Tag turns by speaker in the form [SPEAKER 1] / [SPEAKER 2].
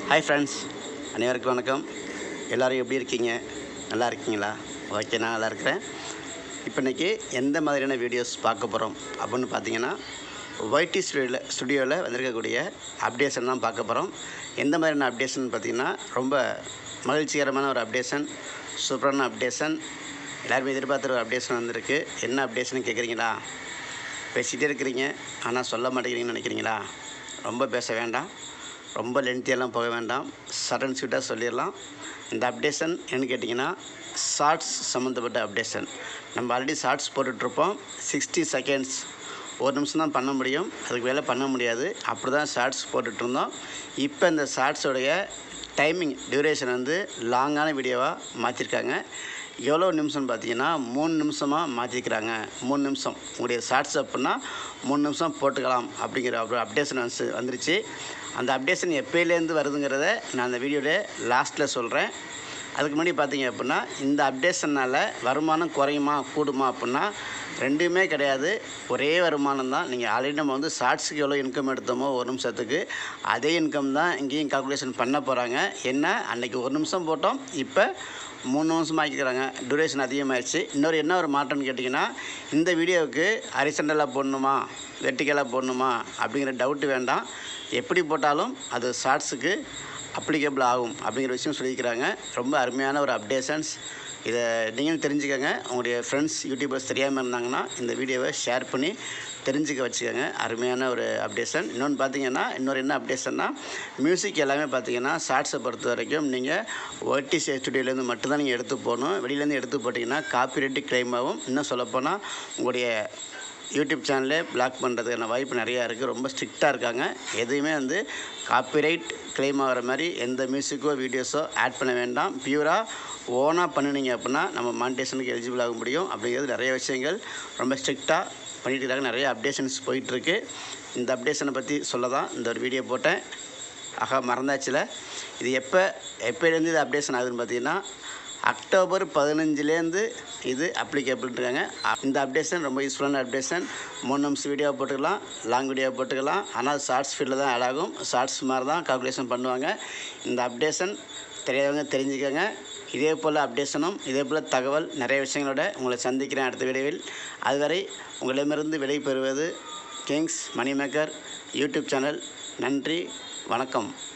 [SPEAKER 1] hi friends அனைவருக்கும் வணக்கம் எல்லோரும் எப்படி இருக்கீங்க நல்லா இருக்கீங்களா ஓகே நான் நல்லா இருக்கிறேன் இப்போ இன்றைக்கி எந்த மாதிரியான வீடியோஸ் பார்க்க போகிறோம் அப்படின்னு பார்த்தீங்கன்னா ஒய்டி ஸ்டுடியோவில் ஸ்டுடியோவில் வந்திருக்கக்கூடிய அப்டேஷன் தான் பார்க்க போகிறோம் எந்த மாதிரியான அப்டேஷன் பார்த்தீங்கன்னா ரொம்ப மகிழ்ச்சிகரமான ஒரு அப்டேஷன் சூப்பரான அப்டேஷன் எல்லாருமே எதிர்பார்த்துற ஒரு அப்டேஷன் வந்திருக்கு என்ன அப்டேஷன் கேட்குறீங்களா பேசிகிட்டே இருக்கிறீங்க ஆனால் சொல்ல மாட்டேங்கிறீங்கன்னு நினைக்கிறீங்களா ரொம்ப பேச வேண்டாம் ரொம்ப லென்த்தியெல்லாம் போக வேண்டாம் சடன் ஸ்வீட்டாக சொல்லிடலாம் இந்த அப்டேஷன் என்னன்னு கேட்டிங்கன்னா ஷார்ட்ஸ் சம்மந்தப்பட்ட அப்டேஷன் நம்ம ஆல்ரெடி ஷார்ட்ஸ் போட்டுட்ருப்போம் சிக்ஸ்டி செகண்ட்ஸ் ஒரு நிமிஷம் தான் பண்ண முடியும் அதுக்கு மேலே பண்ண முடியாது அப்படி தான் ஷார்ட்ஸ் போட்டுட்ருந்தோம் இப்போ இந்த ஷார்ட்ஸோடைய டைமிங் டியூரேஷன் வந்து லாங்கான வீடியோவாக மாற்றிருக்காங்க எவ்வளோ நிமிஷம்னு பார்த்தீங்கன்னா மூணு நிமிஷமாக மாற்றிக்கிறாங்க மூணு நிமிஷம் உங்களுடைய ஷார்ட்ஸ் அப்படின்னா மூணு நிமிஷம் போட்டுக்கலாம் அப்படிங்கிற ஒரு அப்டேஷன் வந்து வந்துருச்சு அந்த அப்டேஷன் எப்போலேருந்து வருதுங்கிறத நான் அந்த வீடியோவில் லாஸ்ட்டில் சொல்கிறேன் அதுக்கு முன்னாடி பார்த்தீங்க அப்படின்னா இந்த அப்டேஷனால் வருமானம் குறையுமா கூடுமா அப்படின்னா ரெண்டுமே கிடையாது ஒரே வருமானம் தான் நீங்கள் ஆல்ரெடி நம்ம வந்து ஷார்ட்ஸுக்கு எவ்வளோ இன்கம் எடுத்தோமோ ஒரு நிமிஷத்துக்கு அதே இன்கம் தான் இங்கேயும் கால்குலேஷன் பண்ண போகிறாங்க என்ன அன்றைக்கி ஒரு நிமிஷம் போட்டோம் இப்போ மூணு நிமிஷம் ஆக்கிக்கிறாங்க டூரேஷன் அதிகமாகிடுச்சு இன்னொரு என்ன ஒரு மாற்றம்னு கேட்டிங்கன்னா இந்த வீடியோவுக்கு ஹரிசண்டலாக போடணுமா வெர்டிக்கலாக போடணுமா அப்படிங்கிற டவுட்டு வேண்டாம் எப்படி போட்டாலும் அது ஷார்ட்ஸுக்கு அப்ளிகபிள் ஆகும் அப்படிங்கிற விஷயம் சொல்லியிருக்கிறாங்க ரொம்ப அருமையான ஒரு அப்டேஷன்ஸ் இதை நீங்களும் தெரிஞ்சுக்கங்க உங்களுடைய ஃப்ரெண்ட்ஸ் யூடியூபர்ஸ் தெரியாமல் இருந்தாங்கன்னா இந்த வீடியோவை ஷேர் பண்ணி தெரிஞ்சுக்க வச்சுக்கோங்க அருமையான ஒரு அப்டேஷன் இன்னொன்று பார்த்தீங்கன்னா இன்னொரு என்ன அப்டேஷன்னா மியூசிக் எல்லாமே பார்த்தீங்கன்னா ஷார்ட்ஸை பொறுத்த வரைக்கும் நீங்கள் ஒட்டி ஸ்டுடியோலேருந்து மட்டும்தான் நீங்கள் எடுத்து போகணும் வெளியிலேருந்து எடுத்து போட்டிங்கன்னா காப்பிரைட்டு கிளைம் ஆகும் இன்னும் சொல்லப்போனால் உங்களுடைய யூடியூப் சேனலே பிளாக் பண்ணுறதுக்கான வாய்ப்பு நிறையா இருக்குது ரொம்ப ஸ்ட்ரிக்டாக இருக்காங்க எதுவுமே வந்து காப்பிரைட் கிளைம் ஆகிற மாதிரி எந்த மியூசிக்கோ வீடியோஸோ ஆட் பண்ண வேண்டாம் பியூராக ஓனாக பண்ணினீங்க அப்படின்னா நம்ம மானிட்டேஷனுக்கு எலிஜிபிள் ஆக முடியும் அப்படிங்கிறது நிறைய விஷயங்கள் ரொம்ப ஸ்ட்ரிக்டாக பண்ணிட்டு இருக்காங்க நிறைய அப்டேஷன்ஸ் போயிட்டுருக்கு இந்த அப்டேஷனை பற்றி சொல்ல தான் இந்த ஒரு வீடியோ போட்டேன் ஆகா மறந்தாச்சுல இது எப்போ எப்போலேருந்து இது அப்டேஷன் ஆகுதுன்னு பார்த்தீங்கன்னா அக்டோபர் பதினஞ்சுலேருந்து இது அப்ளிகேபிள் இருக்காங்க இந்த அப்டேஷன் ரொம்ப யூஸ்ஃபுல்லான அப்டேஷன் மூணு நிமிஷம் வீடியோ போட்டுக்கலாம் லாங் வீடியோ போட்டுக்கலாம் ஆனால் ஷார்ட்ஸ் ஃபீல்டில் தான் ஆட் ஆகும் ஷார்ட்ஸ் மாதிரி தான் கால்குலேஷன் பண்ணுவாங்க இந்த அப்டேஷன் தெரியாதவங்க தெரிஞ்சுக்கோங்க இதே போல் அப்டேஷனும் இதே போல் தகவல் நிறைய விஷயங்களோட உங்களை சந்திக்கிறேன் அடுத்த வீடியோவில் அதுவரை உங்களிடமிருந்து விடை பெறுவது கிங்ஸ் மணிமேக்கர் யூடியூப் சேனல் நன்றி வணக்கம்